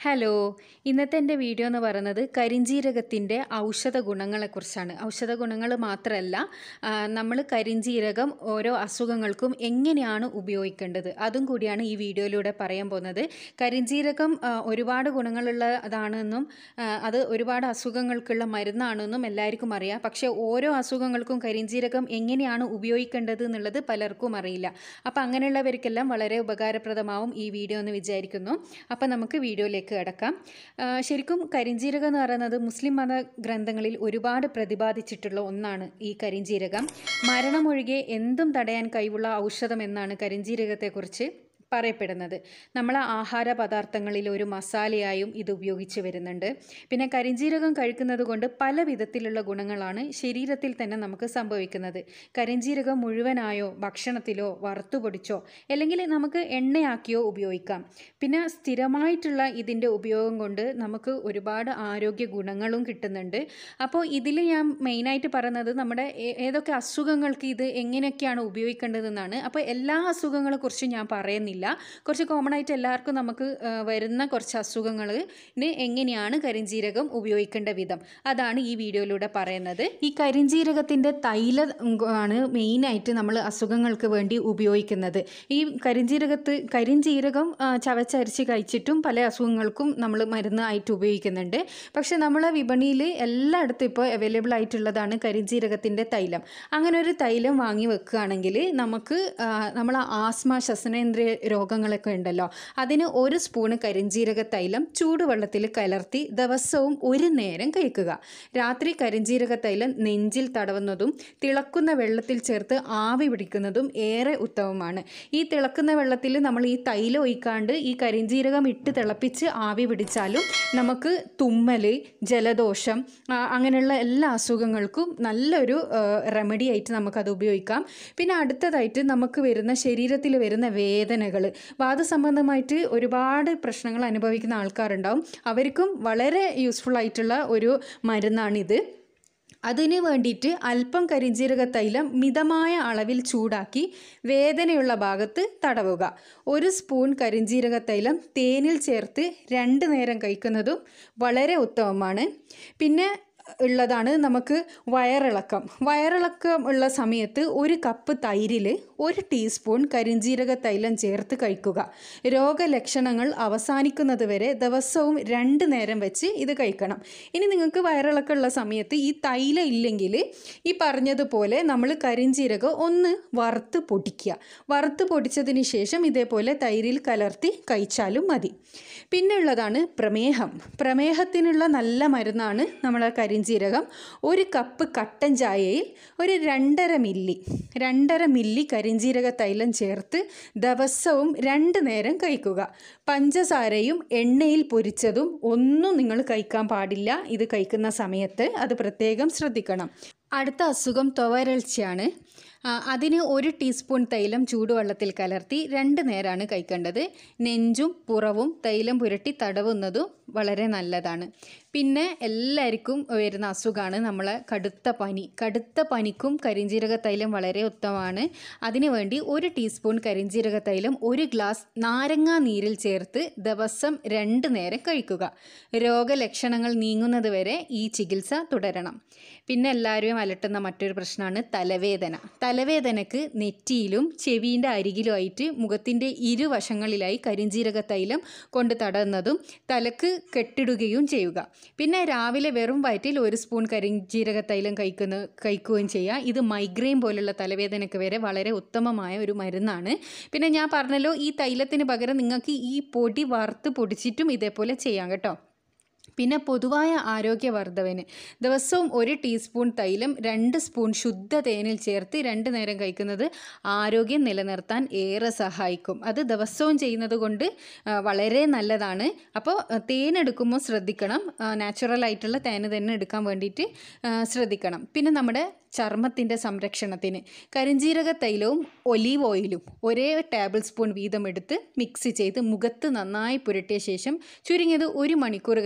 hello ഇന്നത്തെ എൻ്റെ video എന്ന് പറയുന്നത് കരിഞ്ജീരകത്തിൻ്റെ ഔഷധ ഗുണങ്ങളെക്കുറിച്ചാണ് ഔഷധ ഗുണങ്ങൾ മാത്രമല്ല നമ്മൾ കരിഞ്ജീരകം ഓരോ അസുഖങ്ങൾക്കും എങ്ങനെയാണ് ഉപയോഗിക്കേണ്ടത് അതും കൂടിയാണ് ഈ വീഡിയോയിലൂടെ പറയാൻ പോകുന്നത് കരിഞ്ജീരകം ആ, ഒരുപാട് ഗുണങ്ങളുള്ളതാണെന്നും ആ, അത് ഒരുപാട് അസുഖങ്ങൾക്കുള്ള മരുന്നാണെന്നും എല്ലാവർക്കും അറിയാം പക്ഷേ ഓരോ അസുഖങ്ങൾക്കും കരിഞ്ജീരകം എങ്ങനെയാണ് ഉപയോഗിക്കേണ്ടത് എന്നുള്ളത് പലർക്കും അറിയില്ല അപ്പോൾ അങ്ങനെയുള്ളവർക്കെല്ലാം വളരെ ഉപകാരപ്രദമാവും ഈ വീഡിയോ എന്ന് വിചാരിക്കുന്നു അപ്പോൾ നമുക്ക് വീഡിയോയിലേക്ക് കിടക്കാം ശരിക്കും കരിഞ്ജീരകം എന്ന് പറയുന്നത് മുസ്ലിം മത ഗ്രന്ഥങ്ങളിൽ ഒരുപാട് പ്രതിപാദിച്ചിട്ടുള്ള ഒന്നാണ് ഈ കരിഞ്ജീരകം മരണമൊഴികെ എന്തും തടയാൻ കഴിവുള്ള ഔഷധം എന്നാണ് കരിഞ്ജീരകത്തെക്കുറിച്ച് പറയപ്പെടുന്നത് നമ്മൾ ആഹാര പദാർത്ഥങ്ങളിൽ ഒരു മസാലയായും ഇത് ഉപയോഗിച്ച് വരുന്നുണ്ട് പിന്നെ കരിഞ്ജീരകം കഴിക്കുന്നത് കൊണ്ട് പല വിധത്തിലുള്ള ഗുണങ്ങളാണ് ശരീരത്തിൽ തന്നെ നമുക്ക് സംഭവിക്കുന്നത് കരിഞ്ജീരകം മുഴുവനായോ ഭക്ഷണത്തിലോ വറുത്തുപൊടിച്ചോ അല്ലെങ്കിൽ നമുക്ക് എണ്ണയാക്കിയോ ഉപയോഗിക്കാം പിന്നെ സ്ഥിരമായിട്ടുള്ള ഇതിൻ്റെ ഉപയോഗം കൊണ്ട് നമുക്ക് ഒരുപാട് ആരോഗ്യ ഗുണങ്ങളും കിട്ടുന്നുണ്ട് അപ്പോൾ ഇതിൽ ഞാൻ മെയിനായിട്ട് പറയുന്നത് നമ്മുടെ ഏ- ഏതൊക്കെ അസുഖങ്ങൾക്ക് ഇത് എങ്ങനെയൊക്കെയാണ് ഉപയോഗിക്കേണ്ടതെന്നാണ് അപ്പോൾ എല്ലാ അസുഖങ്ങളെക്കുറിച്ചും ഞാൻ പറയുന്നില്ല കുറച്ച് കോമൺ ആയിട്ട് എല്ലാവർക്കും നമുക്ക് ആ, വരുന്ന കുറച്ച് അസുഖങ്ങളിന് എങ്ങനെയാണ് കരിഞ്ജീരകം ഉപയോഗിക്കേണ്ട വിധം അതാണ് ഈ വീഡിയോയിലൂടെ പറയുന്നത് ഈ കരിഞ്ജീരകത്തിൻ്റെ തൈല ആണ് മെയിനായിട്ട് നമ്മൾ അസുഖങ്ങൾക്ക് വേണ്ടി ഉപയോഗിക്കുന്നത് ഈ കരിഞ്ജീരകത്ത് കരിഞ്ജീരകം ആ, ചവച്ചരച്ച് കഴിച്ചിട്ടും പല അസുഖങ്ങൾക്കും നമ്മൾ മരുന്ന് ആയിട്ട് ഉപയോഗിക്കുന്നുണ്ട് പക്ഷെ നമ്മളെ വിപണിയിൽ എല്ലായിടത്തും ഇപ്പോൾ അവൈലബിൾ ആയിട്ടുള്ളതാണ് കരിഞ്ജീരകത്തിൻ്റെ തൈലം അങ്ങനെ ഒരു തൈലം വാങ്ങി വെക്കുകയാണെങ്കിൽ നമുക്ക് നമ്മൾ ആസ്മ ശ്വസനേന്ദ്രിയ രോഗങ്ങളൊക്കെ ഉണ്ടല്ലോ അതിന് ഒരു സ്പൂണ് കരിഞ്ജീരക തൈലം ചൂടുവെള്ളത്തിൽ കലർത്തി ദിവസവും ഒരു നേരം കഴിക്കുക രാത്രി കരിഞ്ജീരക തൈലം നെഞ്ചിൽ തടവുന്നതും തിളക്കുന്ന വെള്ളത്തിൽ ചേർത്ത് ആവി പിടിക്കുന്നതും ഏറെ ഉത്തമമാണ് ഈ തിളക്കുന്ന വെള്ളത്തിൽ നമ്മൾ ഈ തൈലം ഒഴിക്കാണ്ട് ഈ കരിഞ്ജീരകം ഇട്ട് തിളപ്പിച്ച് ആവി പിടിച്ചാലും നമുക്ക് തുമ്മൽ ജലദോഷം ആ, അങ്ങനെയുള്ള എല്ലാ അസുഖങ്ങൾക്കും നല്ലൊരു റെമഡി ആയിട്ട് നമുക്കത് ഉപയോഗിക്കാം പിന്നെ അടുത്തതായിട്ട് നമുക്ക് വരുന്ന ശരീരത്തിൽ വരുന്ന വേദനകൾ വാദസംബന്ധമായിട്ട് ഒരുപാട് പ്രശ്നങ്ങൾ അനുഭവിക്കുന്ന ആൾക്കാരുണ്ടാവും അവർക്കും വളരെ യൂസ്ഫുൾ ആയിട്ടുള്ള ഒരു മരുന്നാണിത് അതിന് വേണ്ടിയിട്ട് അല്പം കരിഞ്ജീരക തൈലം മിതമായ അളവിൽ ചൂടാക്കി വേദനയുള്ള ഭാഗത്ത് തടവുക ഒരു സ്പൂൺ കരിഞ്ജീരക തൈലം തേനിൽ ചേർത്ത് രണ്ട് നേരം കഴിക്കുന്നതും വളരെ ഉത്തമമാണ് പിന്നെ ഉള്ളതാണ് നമുക്ക് വയറിളക്കം വയറിളക്കം ഉള്ള സമയത്ത് ഒരു കപ്പ് തൈരിൽ ഒരു ടീസ്പൂൺ കരിഞ്ജീരക തൈലം ചേർത്ത് കഴിക്കുക രോഗലക്ഷണങ്ങൾ അവസാനിക്കുന്നത് വരെ ദിവസവും രണ്ട് നേരം വെച്ച് ഇത് കഴിക്കണം ഇനി നിങ്ങൾക്ക് വയറിളക്കം ഉള്ള സമയത്ത് ഈ തൈലം ഇല്ലെങ്കിൽ ഈ പറഞ്ഞതുപോലെ നമ്മൾ കരിഞ്ജീരകം ഒന്ന് വറുത്ത് പൊടിക്കുക വറുത്ത് പൊടിച്ചതിന് ശേഷം ഇതേപോലെ തൈരിൽ കലർത്തി കഴിച്ചാലും മതി പിന്നെ ഉള്ളതാണ് പ്രമേഹം പ്രമേഹത്തിനുള്ള നല്ല മരുന്നാണ് നമ്മളെ കരിഞ്ജീരകം ഒരു കപ്പ് കട്ടൻ ചായയിൽ ഒരു രണ്ടര മില്ലി രണ്ടര മില്ലി കരിഞ്ജീരക തൈലം ചേർത്ത് ദിവസവും രണ്ട് നേരം കഴിക്കുക പഞ്ചസാരയും എണ്ണയിൽ പൊരിച്ചതും ഒന്നും നിങ്ങൾ കഴിക്കാൻ പാടില്ല ഇത് കഴിക്കുന്ന സമയത്ത് അത് പ്രത്യേകം ശ്രദ്ധിക്കണം അടുത്ത അസുഖം തുവരൾച്ചയാണ് ആ, അതിന് ഒരു ടീസ്പൂൺ തൈലം ചൂടുവെള്ളത്തിൽ കലർത്തി രണ്ട് നേരമാണ് കഴിക്കേണ്ടത് നെഞ്ചും പുറവും തൈലം പുരട്ടി തടവുന്നതും വളരെ നല്ലതാണ് പിന്നെ എല്ലാവർക്കും വരുന്ന അസുഖമാണ് നമ്മളെ കടുത്ത പനി കടുത്ത പനിക്കും കരിഞ്ജീരക തൈലം വളരെ ഉത്തമമാണ് അതിനുവേണ്ടി ഒരു ടീസ്പൂൺ കരിഞ്ജീരക തൈലം ഒരു ഗ്ലാസ് നാരങ്ങാ നീരിൽ ചേർത്ത് ദിവസം രണ്ട് നേരം കഴിക്കുക രോഗലക്ഷണങ്ങൾ നീങ്ങുന്നത് വരെ ഈ ചികിത്സ തുടരണം പിന്നെ എല്ലാവരെയും അലട്ടുന്ന മറ്റൊരു പ്രശ്നമാണ് തലവേദന തലവേദനക്ക് നെറ്റിയിലും ചെവിൻ്റെ അരികിലുമായിട്ട് മുഖത്തിൻ്റെ ഇരുവശങ്ങളിലായി കരിഞ്ജീരക തൈലം കൊണ്ട് തടയുന്നതും തലക്ക് കെട്ടിടുകയും ചെയ്യുക പിന്നെ രാവിലെ വെറും വയറ്റിൽ ഒരു സ്പൂൺ കരിഞ്ജീരക തൈലം കഴിക്കുന്ന കഴിക്കുകയും ചെയ്യുക ഇത് മൈഗ്രെയിൻ പോലുള്ള തലവേദനയ്ക്ക് വരെ വളരെ ഉത്തമമായ ഒരു മരുന്നാണ് പിന്നെ ഞാൻ പറഞ്ഞല്ലോ ഈ തൈലത്തിന് പകരം നിങ്ങൾക്ക് ഈ പൊടി വറുത്ത് പൊടിച്ചിട്ടും ഇതേപോലെ ചെയ്യാം കേട്ടോ പിന്നെ പൊതുവായ ആരോഗ്യവർദ്ധവിന് ദിവസവും ഒരു ടീസ്പൂൺ തൈലം രണ്ട് സ്പൂൺ ശുദ്ധ തേനിൽ ചേർത്ത് രണ്ട് നേരം കഴിക്കുന്നത് ആരോഗ്യം നിലനിർത്താൻ ഏറെ സഹായിക്കും അത് ദിവസവും ചെയ്യുന്നത് കൊണ്ട് ആ, വളരെ നല്ലതാണ് അപ്പോൾ ആ, തേൻ എടുക്കുമ്പോൾ ശ്രദ്ധിക്കണം നാച്ചുറൽ ആയിട്ടുള്ള തേന് തന്നെ എടുക്കാൻ വേണ്ടിയിട്ട് ആ, ശ്രദ്ധിക്കണം പിന്നെ നമ്മുടെ ചർമ്മത്തിൻ്റെ സംരക്ഷണത്തിന് കരിഞ്ജീരക തൈലവും ഒലീവ് ഓയിലും ഒരേ ടേബിൾ സ്പൂൺ വീതം എടുത്ത് മിക്സ് ചെയ്ത് മുഖത്ത് നന്നായി പുരട്ടിയ ശേഷം ചുരുങ്ങിയത് ഒരു മണിക്കൂർ കഴിഞ്ഞ് കഴുകി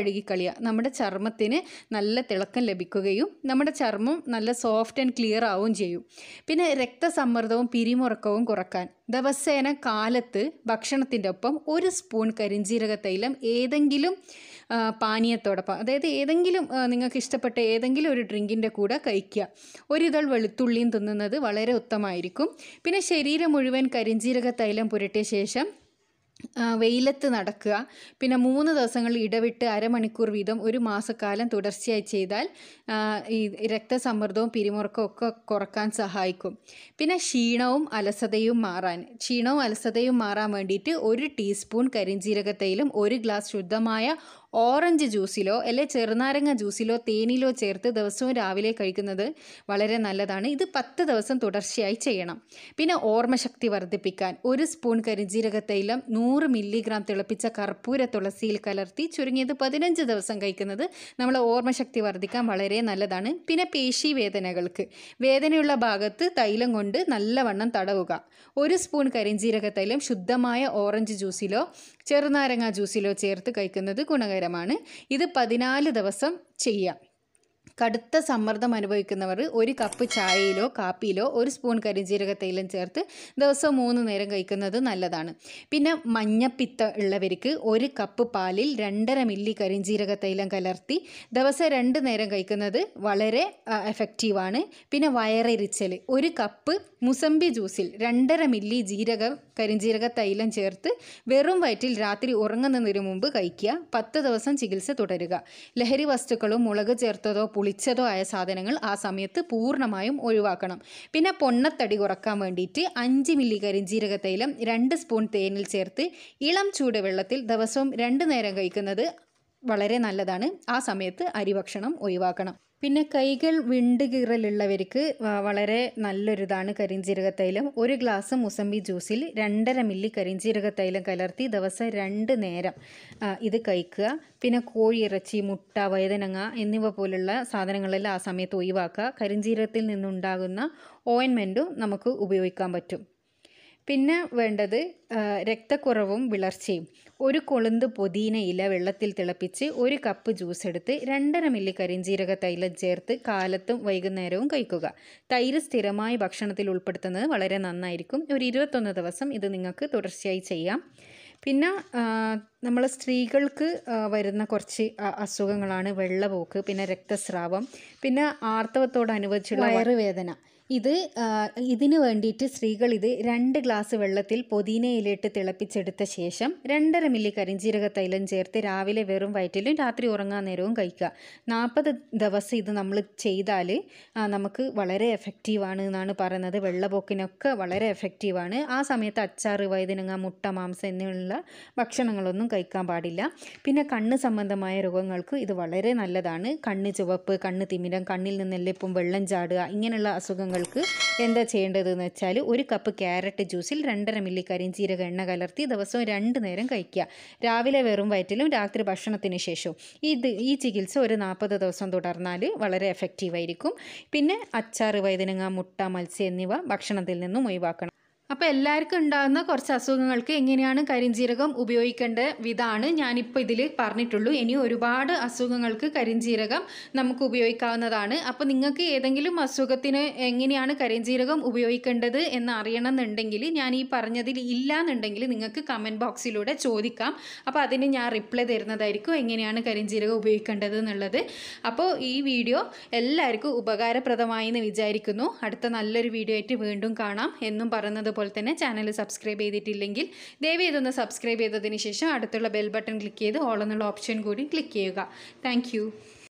കഴുകിക്കളിയുക നമ്മുടെ ചർമ്മത്തിന് നല്ല തിളക്കം ലഭിക്കുകയും നമ്മുടെ ചർമ്മം നല്ല സോഫ്റ്റ് ആൻഡ് ക്ലിയർ ആവുകയും ചെയ്യും പിന്നെ രക്തസമ്മർദ്ദവും പിരിമുറക്കവും കുറക്കാൻ ദിവസേന കാലത്ത് ഭക്ഷണത്തിൻ്റെ ഒപ്പം ഒരു സ്പൂൺ കരിഞ്ജീരക തൈലം ഏതെങ്കിലും ആ, പാനീയത്തോടൊപ്പം അതായത് ഏതെങ്കിലും ആ, നിങ്ങൾക്ക് ഇഷ്ടപ്പെട്ട ഏതെങ്കിലും ഒരു ഡ്രിങ്കിൻ്റെ കൂടെ കഴിക്കുക ഒരിതൾ വെളുത്തുള്ളിയും തിന്നുന്നത് വളരെ ഉത്തമമായിരിക്കും പിന്നെ ശരീരം മുഴുവൻ കരിഞ്ജീരക തൈലം പുരട്ടിയ ശേഷം ആ, വെയിലത്ത് നടക്കുക പിന്നെ മൂന്ന് ദിവസങ്ങൾ ഇടവിട്ട് അരമണിക്കൂർ വീതം ഒരു മാസക്കാലം തുടർച്ചയായി ചെയ്താൽ ആ, ഈ രക്തസമ്മർദ്ദവും പിരിമുറുക്കവും ഒക്കെ കുറക്കാൻ സഹായിക്കും പിന്നെ ക്ഷീണവും അലസതയും മാറാൻ ക്ഷീണവും അലസതയും മാറാൻ വേണ്ടിയിട്ട് ഒരു ടീസ്പൂൺ കരിഞ്ജീരക തൈലും ഒരു ഗ്ലാസ് ശുദ്ധമായ ഓറഞ്ച് ജ്യൂസിലോ അല്ലെ ചെറുനാരങ്ങ ജ്യൂസിലോ തേനിലോ ചേർത്ത് ദിവസവും രാവിലെ കഴിക്കുന്നത് വളരെ നല്ലതാണ് ഇത് പത്ത് ദിവസം തുടർച്ചയായി ചെയ്യണം പിന്നെ ഓർമ്മശക്തി വർദ്ധിപ്പിക്കാൻ ഒരു സ്പൂൺ കരിഞ്ജീരക തൈലം നൂറ് മില്ലിഗ്രാം തിളപ്പിച്ച കർപ്പൂര തുളസിയിൽ കലർത്തി ചുരുങ്ങിയത് പതിനഞ്ച് ദിവസം കഴിക്കുന്നത് നമ്മളെ ഓർമ്മശക്തി വർദ്ധിക്കാൻ വളരെ നല്ലതാണ് പിന്നെ പേശി വേദനകൾക്ക് വേദനയുള്ള ഭാഗത്ത് തൈലം കൊണ്ട് നല്ലവണ്ണം തടവുക ഒരു സ്പൂൺ കരിഞ്ജീരക തൈലം ശുദ്ധമായ ഓറഞ്ച് ജ്യൂസിലോ ചെറുനാരങ്ങ ജ്യൂസിലോ ചേർത്ത് കഴിക്കുന്നത് ഗുണകരമാണ് ഇത് പതിനാല് ദിവസം ചെയ്യാം കടുത്ത സമ്മർദ്ദം അനുഭവിക്കുന്നവർ ഒരു കപ്പ് ചായയിലോ കാപ്പിയിലോ ഒരു സ്പൂൺ കരിഞ്ജീരക തൈലം ചേർത്ത് ദിവസം മൂന്ന് നേരം കഴിക്കുന്നത് നല്ലതാണ് പിന്നെ മഞ്ഞപ്പിത്ത ഉള്ളവർക്ക് ഒരു കപ്പ് പാലിൽ രണ്ടര മില്ലി കരിഞ്ജീരക തൈലം കലർത്തി ദിവസം രണ്ട് നേരം കഴിക്കുന്നത് വളരെ എഫക്റ്റീവാണ് പിന്നെ വയറെരിച്ചൽ ഒരു കപ്പ് മുസമ്പി ജ്യൂസിൽ രണ്ടര മില്ലി ജീരകം കരിഞ്ജീരക തൈലം ചേർത്ത് വെറും വയറ്റിൽ രാത്രി ഉറങ്ങുന്നതിന് മുമ്പ് കഴിക്കുക പത്ത് ദിവസം ചികിത്സ തുടരുക ലഹരി വസ്തുക്കളും മുളക് ചേർത്തതോ പുളിച്ചതോ ആയ സാധനങ്ങൾ ആ സമയത്ത് പൂർണ്ണമായും ഒഴിവാക്കണം പിന്നെ പൊണ്ണത്തടി കുറക്കാൻ വേണ്ടിയിട്ട് അഞ്ച് മില്ലി കരിഞ്ജീരക തൈലം രണ്ട് സ്പൂൺ തേനിൽ ചേർത്ത് ഇളം ചൂട് വെള്ളത്തിൽ ദിവസവും രണ്ട് നേരം കഴിക്കുന്നത് വളരെ നല്ലതാണ് ആ സമയത്ത് അരിഭക്ഷണം ഒഴിവാക്കണം പിന്നെ കൈകൾ വിണ്ടുകീറലുള്ളവർക്ക് വ- വളരെ നല്ലൊരിതാണ് കരിഞ്ജീരക തൈലം ഒരു ഗ്ലാസ് മുസമ്പി ജ്യൂസിൽ രണ്ടര മില്ലി കരിഞ്ജീരക തൈലം കലർത്തി ദിവസം രണ്ട് നേരം ആ, ഇത് കഴിക്കുക പിന്നെ കോഴിയിറച്ചി മുട്ട വഴുതനങ്ങ എന്നിവ പോലുള്ള സാധനങ്ങളെല്ലാം ആ സമയത്ത് ഒഴിവാക്കുക കരിഞ്ജീരകത്തിൽ നിന്നുണ്ടാകുന്ന ഓയിൻമെൻറ്റും നമുക്ക് ഉപയോഗിക്കാൻ പറ്റും പിന്നെ വേണ്ടത് ആ, രക്തക്കുറവും വിളർച്ചയും ഒരു കൊളുന്ത് പുതിന ഇല വെള്ളത്തിൽ തിളപ്പിച്ച് ഒരു കപ്പ് ജ്യൂസ് എടുത്ത് രണ്ടര മില്ലി കരിഞ്ജീരക തൈലം ചേർത്ത് കാലത്തും വൈകുന്നേരവും കഴിക്കുക തൈര് സ്ഥിരമായി ഭക്ഷണത്തിൽ ഉൾപ്പെടുത്തുന്നത് വളരെ നന്നായിരിക്കും ഒരു ഇരുപത്തൊന്ന് ദിവസം ഇത് നിങ്ങൾക്ക് തുടർച്ചയായി ചെയ്യാം പിന്നെ നമ്മൾ സ്ത്രീകൾക്ക് ആ, വരുന്ന കുറച്ച് അ- അസുഖങ്ങളാണ് വെള്ളപോക്ക് പിന്നെ രക്തസ്രാവം പിന്നെ ആർത്തവത്തോടനുബന്ധിച്ചുള്ള വയറുവേദന ഇത് ആ, ഇതിന് വേണ്ടിയിട്ട് സ്ത്രീകൾ ഇത് രണ്ട് ഗ്ലാസ് വെള്ളത്തിൽ പുതിനയിലിട്ട് തിളപ്പിച്ചെടുത്ത ശേഷം രണ്ടര മില്ലി കരിഞ്ജീരക തൈലം ചേർത്ത് രാവിലെ വെറും വയറ്റിലും രാത്രി ഉറങ്ങാൻ നേരവും കഴിക്കുക നാൽപ്പത് ദിവസം ഇത് നമ്മൾ ചെയ്താൽ ആ, നമുക്ക് വളരെ എഫക്റ്റീവാണ് എന്നാണ് പറയുന്നത് വെള്ളപ്പൊക്കിനൊക്കെ വളരെ എഫക്റ്റീവാണ് ആ സമയത്ത് അച്ചാറ് വഴുതനങ്ങ മുട്ട മാംസം എന്നിവയുള്ള ഭക്ഷണങ്ങളൊന്നും കഴിക്കാൻ പാടില്ല പിന്നെ കണ്ണ് സംബന്ധമായ രോഗങ്ങൾക്ക് ഇത് വളരെ നല്ലതാണ് കണ്ണ് ചുവപ്പ് കണ്ണ് തിമിരം കണ്ണിൽ നിന്നെല്ലാം ഇപ്പം വെള്ളം ചാടുക ഇങ്ങനെയുള്ള അസുഖങ്ങൾക്ക് എന്താ ചെയ്യേണ്ടതെന്ന് വെച്ചാൽ ഒരു കപ്പ് ക്യാരറ്റ് ജ്യൂസിൽ രണ്ടര മില്ലി കരിഞ്ചീരക എണ്ണ കലർത്തി ദിവസവും രണ്ട് നേരം കഴിക്കുക രാവിലെ വെറും വയറ്റിലും രാത്രി ഭക്ഷണത്തിന് ശേഷവും ഇത് ഈ ചികിത്സ ഒരു നാൽപ്പത് ദിവസം തുടർന്നാൽ വളരെ എഫക്റ്റീവായിരിക്കും പിന്നെ അച്ചാറ് വഴുതനങ്ങ മുട്ട മത്സ്യം എന്നിവ ഭക്ഷണത്തിൽ നിന്നും ഒഴിവാക്കണം അപ്പോൾ എല്ലാവർക്കും ഉണ്ടാകുന്ന കുറച്ച് അസുഖങ്ങൾക്ക് എങ്ങനെയാണ് കരിഞ്ജീരകം ഉപയോഗിക്കേണ്ട വിധാണ് ഞാനിപ്പോൾ ഇതിൽ പറഞ്ഞിട്ടുള്ളൂ ഇനി ഒരുപാട് അസുഖങ്ങൾക്ക് കരിഞ്ജീരകം നമുക്ക് ഉപയോഗിക്കാവുന്നതാണ് അപ്പോൾ നിങ്ങൾക്ക് ഏതെങ്കിലും അസുഖത്തിന് എങ്ങനെയാണ് കരിഞ്ജീരകം ഉപയോഗിക്കേണ്ടത് എന്ന് അറിയണമെന്നുണ്ടെങ്കിൽ ഞാൻ ഈ പറഞ്ഞതിൽ ഇല്ല എന്നുണ്ടെങ്കിൽ നിങ്ങൾക്ക് കമൻറ്റ് ബോക്സിലൂടെ ചോദിക്കാം അപ്പോൾ അതിന് ഞാൻ റിപ്ലൈ തരുന്നതായിരിക്കും എങ്ങനെയാണ് കരിഞ്ജീരകം ഉപയോഗിക്കേണ്ടത് എന്നുള്ളത് അപ്പോൾ ഈ വീഡിയോ എല്ലാവർക്കും ഉപകാരപ്രദമായി എന്ന് വിചാരിക്കുന്നു അടുത്ത നല്ലൊരു വീഡിയോ ആയിട്ട് വീണ്ടും കാണാം എന്നും പറയുന്നത് പോലെ തന്നെ ചാനൽ സബ്സ്ക്രൈബ് ചെയ്തിട്ടില്ലെങ്കിൽ ദയവ് ചെയ്തൊന്ന് സബ്സ്ക്രൈബ് ചെയ്തതിന് ശേഷം അടുത്തുള്ള ബെൽ ബട്ടൺ ക്ലിക്ക് ചെയ്ത് ഓൾ എന്നുള്ള ഓപ്ഷൻ കൂടി ക്ലിക്ക് ചെയ്യുക താങ്ക്